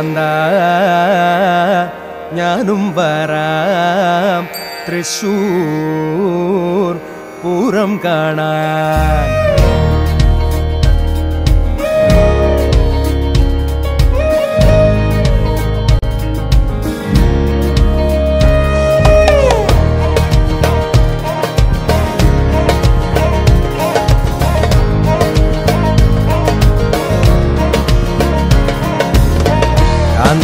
കാന്ത ഞാനും വരാം തൃശൂർ പൂരം കാണാൻ കാന്ത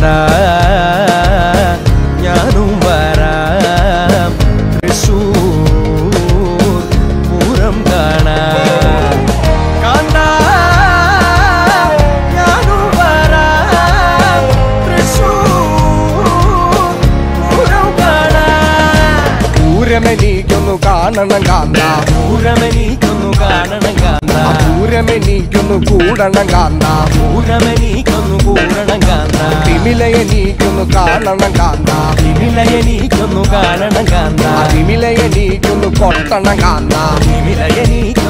ഞാനും വരാം തൃശൂർ പൂരം കാണാൻ കാന്ത ഞാനും വരാം തൃശൂർ പൂരം കാണാൻ പൂരമെനിക്കൊന്നു കാണണം കാന്ത പൂരമെനിക്കൊന്നു കാണണം കാന്ത പൂരമെനിക്കൊന്നു കൂടണം കാന്ത പൂരമെനിക്കൊന്നു കൂടണം കാന്ത തിമിലയെനിക്കൊന്നു കാണണം കാന്ത വിമിലയെനിക്കൊന്നു കാണണം കാന്ത തിമിലയെനിക്കൊന്നു കൊട്ടണം കാന്ത വിമിലയെനിക്കൊന്നു